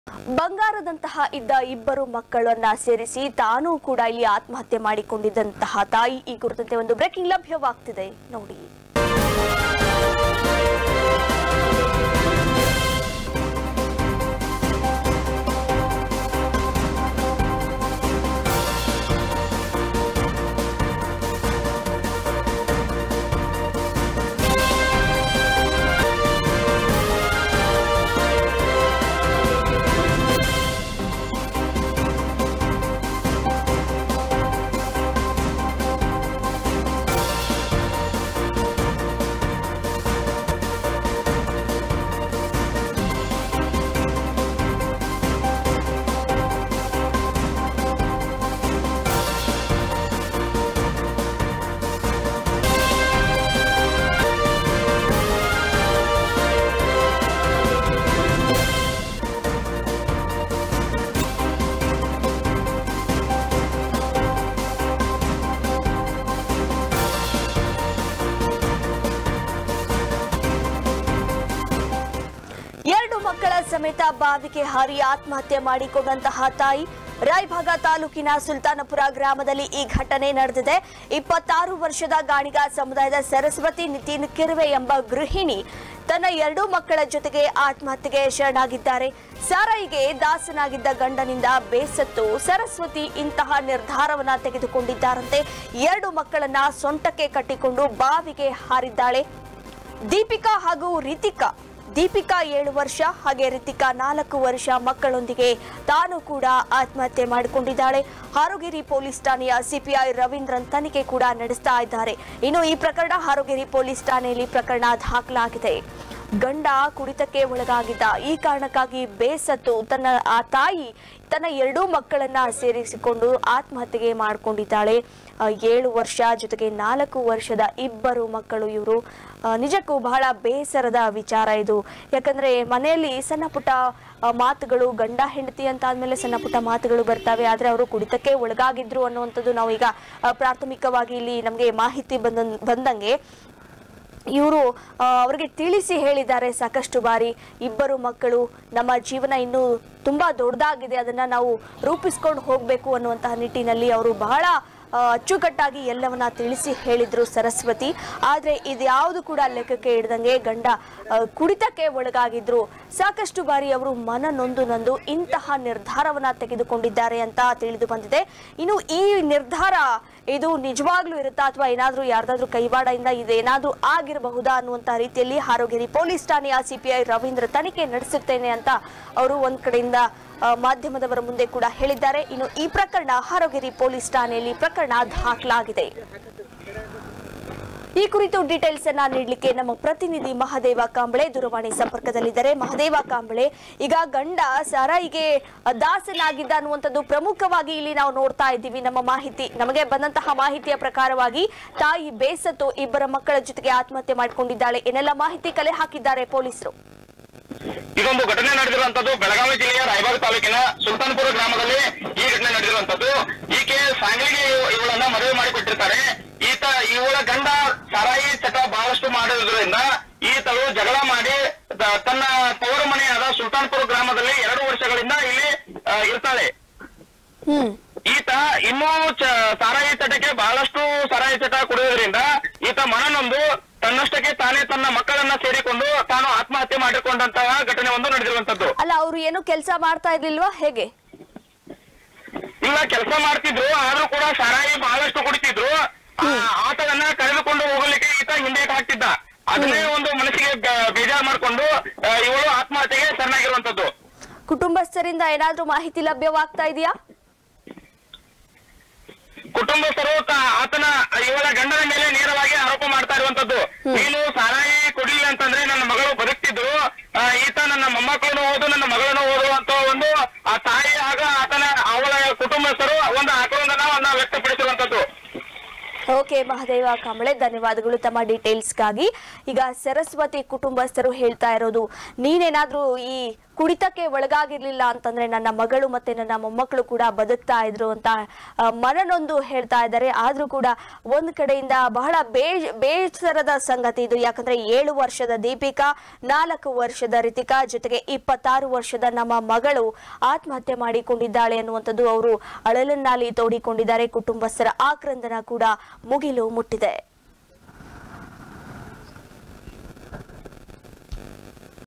ಬಂಗಾರದಂತಹ ಇದ್ದ ಇಬ್ಬರು ಮಕ್ಕಳನ್ನ ಸೇರಿಸಿ ತಾನೂ ಕೂಡ ಇಲ್ಲಿ ಆತ್ಮಹತ್ಯೆ ಮಾಡಿಕೊಂಡಿದ್ದಂತಹ ತಾಯಿ ಈ ಕುರಿತಂತೆ ಒಂದು ಬ್ರೇಕಿಂಗ್ ಲಭ್ಯವಾಗ್ತಿದೆ ನೋಡಿ ಎರಡು ಮಕ್ಕಳ ಸಮೇತ ಬಾವಿಗೆ ಹಾರಿ ಆತ್ಮಹತ್ಯೆ ಮಾಡಿಕೊಂಡಂತಹ ತಾಯಿ ರಾಯಭಾಗ ತಾಲೂಕಿನ ಸುಲ್ತಾನಪುರ ಗ್ರಾಮದಲ್ಲಿ ಈ ಘಟನೆ ನಡೆದಿದೆ ಇಪ್ಪತ್ತಾರು ವರ್ಷದ ಗಾಣಿಗ ಸಮುದಾಯದ ಸರಸ್ವತಿ ನಿತಿನ್ ಕಿರ್ವೆ ಎಂಬ ಗೃಹಿಣಿ ತನ್ನ ಎರಡೂ ಮಕ್ಕಳ ಜೊತೆಗೆ ಆತ್ಮಹತ್ಯೆಗೆ ಶರಣಾಗಿದ್ದಾರೆ ಸಾರಾಯಿಗೆ ದಾಸನಾಗಿದ್ದ ಗಂಡನಿಂದ ಬೇಸತ್ತು ಸರಸ್ವತಿ ಇಂತಹ ನಿರ್ಧಾರವನ್ನ ತೆಗೆದುಕೊಂಡಿದ್ದಾರಂತೆ ಎರಡು ಮಕ್ಕಳನ್ನ ಸೊಂಟಕ್ಕೆ ಕಟ್ಟಿಕೊಂಡು ಬಾವಿಗೆ ಹಾರಿದ್ದಾಳೆ ದೀಪಿಕಾ ಹಾಗೂ ರಿತಿಕಾ ದೀಪಿಕಾ ಏಳು ವರ್ಷ ಹಾಗೆ ರಿತಿಕಾ ನಾಲ್ಕು ವರ್ಷ ಮಕ್ಕಳೊಂದಿಗೆ ತಾನು ಕೂಡ ಆತ್ಮಹತ್ಯೆ ಮಾಡಿಕೊಂಡಿದ್ದಾಳೆ ಹಾರೋಗಿರಿ ಪೊಲೀಸ್ ಠಾಣೆಯ ಸಿಪಿಐ ರವೀಂದ್ರನ್ ತನಿಖೆ ಕೂಡ ನಡೆಸ್ತಾ ಇದ್ದಾರೆ ಇನ್ನು ಈ ಪ್ರಕರಣ ಹಾರೋಗಿರಿ ಪೊಲೀಸ್ ಠಾಣೆಯಲ್ಲಿ ಪ್ರಕರಣ ದಾಖಲಾಗಿದೆ ಗಂಡ ಕುಡಿತಕ್ಕೆ ಒಳಗಾಗಿದ್ದ ಈ ಕಾರಣಕ್ಕಾಗಿ ಬೇಸತ್ತು ತನ್ನ ಆ ತಾಯಿ ತನ್ನ ಎರಡೂ ಮಕ್ಕಳನ್ನ ಸೇರಿಸಿಕೊಂಡು ಆತ್ಮಹತ್ಯೆಗೆ ಮಾಡಿಕೊಂಡಿದ್ದಾಳೆ ಆ, ಏಳು ವರ್ಷ ಜೊತೆಗೆ ನಾಲ್ಕು ವರ್ಷದ ಇಬ್ಬರು ಮಕ್ಕಳು ಇವರು ನಿಜಕ್ಕೂ ಬಹಳ ಬೇಸರದ ವಿಚಾರ ಇದು ಯಾಕಂದ್ರೆ ಮನೆಯಲ್ಲಿ ಸಣ್ಣ ಪುಟ್ಟ ಆ, ಮಾತುಗಳು ಗಂಡ ಹೆಂಡತಿ ಅಂತ ಆದ್ಮೇಲೆ ಸಣ್ಣ ಪುಟ್ಟ ಮಾತುಗಳು ಬರ್ತವೆ ಆದ್ರೆ ಅವರು ಕುಡಿತಕ್ಕೆ ಒಳಗಾಗಿದ್ರು ಅನ್ನುವಂಥದ್ದು ನಾವು ಈಗ ಆ, ಪ್ರಾಥಮಿಕವಾಗಿ ಇಲ್ಲಿ ನಮಗೆ ಮಾಹಿತಿ ಬಂದ ಬಂದಂಗೆ ಇವರು ಅವರಿಗೆ ತಿಳಿಸಿ ಹೇಳಿದ್ದಾರೆ ಸಾಕಷ್ಟು ಬಾರಿ ಇಬ್ಬರು ಮಕ್ಕಳು ನಮ್ಮ ಜೀವನ ಇನ್ನೂ ತುಂಬಾ ದೊಡ್ಡದಾಗಿದೆ ಅದನ್ನ ನಾವು ರೂಪಿಸ್ಕೊಂಡು ಹೋಗಬೇಕು ಅನ್ನುವಂತಹ ನಿಟ್ಟಿನಲ್ಲಿ ಅವರು ಬಹಳ ಆ, ಅಚ್ಚುಕಟ್ಟಾಗಿ ಎಲ್ಲವನ್ನ ತಿಳಿಸಿ ಹೇಳಿದ್ರು ಸರಸ್ವತಿ ಆದ್ರೆ ಇದ್ಯಾವುದು ಕೂಡ ಲೆಕ್ಕಕ್ಕೆ ಹಿಡ್ದಂಗೆ ಗಂಡ ಆ, ಕುಡಿತಕ್ಕೆ ಒಳಗಾಗಿದ್ರು ಸಾಕಷ್ಟು ಬಾರಿ ಅವರು ಮನ ನೊಂದು ನೊಂದು ಇಂತಹ ನಿರ್ಧಾರವನ್ನ ತೆಗೆದುಕೊಂಡಿದ್ದಾರೆ ಅಂತ ತಿಳಿದು ಬಂದಿದೆ ಇನ್ನು ಈ ನಿರ್ಧಾರ ಇದು ನಿಜವಾಗ್ಲೂ ಇರುತ್ತಾ ಅಥವಾ ಏನಾದ್ರೂ ಯಾರ್ದಾದ್ರೂ ಕೈವಾಡದಿಂದ ಇದೇನಾದ್ರೂ ಆಗಿರಬಹುದಾ ಅನ್ನುವಂತ ರೀತಿಯಲ್ಲಿ ಹಾರೋಗಿರಿ ಪೊಲೀಸ್ ಠಾಣೆಯ ಸಿಪಿಐ ರವೀಂದ್ರ ತನಿಖೆ ನಡೆಸುತ್ತೇನೆ ಅಂತ ಅವರು ಒಂದ್ ಕಡೆಯಿಂದ ಆ, ಮಾಧ್ಯಮದವರ ಮುಂದೆ ಕೂಡ ಹೇಳಿದ್ದಾರೆ ಇನ್ನು ಈ ಪ್ರಕರಣ ಹಾರೋಗಿರಿ ಪೊಲೀಸ್ ಠಾಣೆಯಲ್ಲಿ ಪ್ರಕರಣ ದಾಖಲಾಗಿದೆ ಈ ಕುರಿತು ಡೀಟೇಲ್ಸ್ ಅನ್ನ ನೀಡಲಿಕ್ಕೆ ನಮ್ಮ ಪ್ರತಿನಿಧಿ ಮಹದೇವ ಕಾಂಬಳೆ ದೂರವಾಣಿ ಸಂಪರ್ಕದಲ್ಲಿದ್ದಾರೆ ಮಹದೇವ ಕಾಂಬಳೆ ಈಗ ಗಂಡ ಸಾರಾಯಿಗೆ ದಾಸನಾಗಿದ್ದ ಅನ್ನುವಂಥದ್ದು ಪ್ರಮುಖವಾಗಿ ಇಲ್ಲಿ ನಾವು ನೋಡ್ತಾ ಇದ್ದೀವಿ ನಮ್ಮ ಮಾಹಿತಿ ನಮಗೆ ಬಂದಂತಹ ಮಾಹಿತಿಯ ಪ್ರಕಾರವಾಗಿ ತಾಯಿ ಬೇಸತ್ತು ಇಬ್ಬರ ಮಕ್ಕಳ ಜೊತೆಗೆ ಆತ್ಮಹತ್ಯೆ ಮಾಡಿಕೊಂಡಿದ್ದಾಳೆ ಏನೆಲ್ಲ ಮಾಹಿತಿ ಕಲೆ ಹಾಕಿದ್ದಾರೆ ಪೊಲೀಸರು ಇದೊಂದು ಘಟನೆ ನಡೆದಿರುವಂತದ್ದು ಬೆಳಗಾವಿ ಜಿಲ್ಲೆಯ ರಾಯಬಾಗ ತಾಲೂಕಿನ ಸುಲ್ತಾನ್ಪುರ ಗ್ರಾಮದಲ್ಲಿ ಈ ಘಟನೆ ನಡೆದಿರುವಂತದ್ದು ಈಕೆ ಸಾಂಗ್ಲಿಗೆ ಇವ- ಇವಳನ್ನ ಮದುವೆ ಮಾಡಿಕೊಟ್ಟಿರ್ತಾರೆ ಈತ ಇವಳ ಗಂಡ ಸಾರಾಯಿ ಚಟ ಬಹಳಷ್ಟು ಮಾಡಿರೋದ್ರಿಂದ ಈತಳು ಜಗಳ ಮಾಡಿ ತ- ತನ್ನ ತವರು ಮನೆಯಾದ ಸುಲ್ತಾನ್ಪುರ ಗ್ರಾಮದಲ್ಲಿ ಎರಡು ವರ್ಷಗಳಿಂದ ಇಲ್ಲಿ ಆ, ಇರ್ತಾಳೆ ಹ್ಮ್ ಈತ ಇನ್ನೂ ಚ- ಸಾರಾಯಿ ಚಟಕ್ಕೆ ಬಹಳಷ್ಟು ಸಾರಾಯಿ ಚಟ ಕುಡಿಯೋದ್ರಿಂದ ಈತ ಮನನೊಂದು ತನ್ನಷ್ಟಕ್ಕೆ ತಾನೇ ತನ್ನ ಮಕ್ಕಳನ್ನ ಸೇರಿಕೊಂಡು ತಾನು ಆತ್ಮಹತ್ಯೆ ಮಾಡಿಕೊಂಡಂತಹ ಘಟನೆ ಒಂದು ನಡೆದಿರುವಂತದ್ದು ಅಲ್ಲ ಅವರು ಏನು ಕೆಲಸ ಮಾಡ್ತಾ ಇರ್ಲಿಲ್ವಾ ಹೇಗೆ ಇಲ್ಲ ಕೆಲಸ ಮಾಡ್ತಿದ್ರು ಆದ್ರೂ ಕೂಡ ಸಾರಾಯಿ ಬಹಳಷ್ಟು ಕುಡಿತಿದ್ರು ಆ ಆಟವನ್ನ ಕರೆದುಕೊಂಡು ಹೋಗಲಿಕ್ಕೆ ಈತ ಹಿಂದೇಟ್ ಹಾಕ್ತಿದ್ದ ಅದನ್ನೇ ಒಂದು ಮನಸ್ಸಿಗೆ ಬ- ಬೇಜಾರು ಮಾಡ್ಕೊಂಡು ಆ, ಇವಳು ಆತ್ಮಹತ್ಯೆಗೆ ಶರಣಾಗಿರುವಂತದ್ದು ಕುಟುಂಬಸ್ಥರಿಂದ ಏನಾದ್ರೂ ಮಾಹಿತಿ ಲಭ್ಯವಾಗ್ತಾ ಇದೆಯಾ ಕುಟುಂಬಸ್ಥರು ತ- ಆತನ ಇವಳ ಗಂಡನ ಮೇಲೆ ನೇರವಾಗಿ ಆರೋಪ ಮಾಡ್ತಾ ಇರುವಂತದ್ದು ನೀನು ಸಾರಾಯಿ ಕುಡಿಲಿ ಅಂತಂದ್ರೆ ನನ್ನ ಮಗಳು ಬದುಕ್ತಿದ್ರು ಆ, ಈತ ನನ್ನ ಮೊಮ್ಮಕ್ಕಳನ್ನು ಓದು ನನ್ನ ಮಗಳನ್ನು ಓದು ಅಂತ ಒಂದು ಆ ತಾಯಿ ಆಗ ಆತನ ಅವಳ ಕುಟುಂಬಸ್ಥರು ಒಂದು ಆಕ್ರೋಶವನ್ನ ವ್ಯಕ್ತಪಡಿಸಿರುವಂತದ್ದು ಓಕೆ ಮಹದೇವ ಕಾಂಬಳೆ ಧನ್ಯವಾದಗಳು ತಮ್ಮ ಡೀಟೇಲ್ಸ್ಗಾಗಿ ಈಗ ಸರಸ್ವತಿ ಕುಟುಂಬಸ್ಥರು ಹೇಳ್ತಾ ಇರೋದು ನೀನೇನಾದ್ರೂ ಈ ಕುಡಿತಕ್ಕೆ ಒಳಗಾಗಿರ್ಲಿಲ್ಲ ಅಂತಂದ್ರೆ ನನ್ನ ಮಗಳು ಮತ್ತೆ ನನ್ನ ಮೊಮ್ಮಕ್ಕಳು ಕೂಡ ಬದುಕ್ತಾ ಇದ್ರು ಅಂತ ಆ, ಮನನೊಂದು ಹೇಳ್ತಾ ಇದ್ದಾರೆ ಆದ್ರೂ ಕೂಡ ಒಂದ್ ಕಡೆಯಿಂದ ಬಹಳ ಬೇ ಬೇಸರದ ಸಂಗತಿ ಇದು ಯಾಕಂದ್ರೆ ಏಳು ವರ್ಷದ ದೀಪಿಕಾ ನಾಲ್ಕು ವರ್ಷದ ರಿತಿಕಾ ಜೊತೆಗೆ ಇಪ್ಪತ್ತಾರು ವರ್ಷದ ನಮ್ಮ ಮಗಳು ಆತ್ಮಹತ್ಯೆ ಮಾಡಿಕೊಂಡಿದ್ದಾಳೆ ಅನ್ನುವಂಥದ್ದು ಅವರು ಅಳಲನ್ನಾಲಿ ತೋಡಿಕೊಂಡಿದ್ದಾರೆ ಕುಟುಂಬಸ್ಥರ ಆಕ್ರಂದನ ಕೂಡ ಮುಗಿಲು ಮುಟ್ಟಿದೆ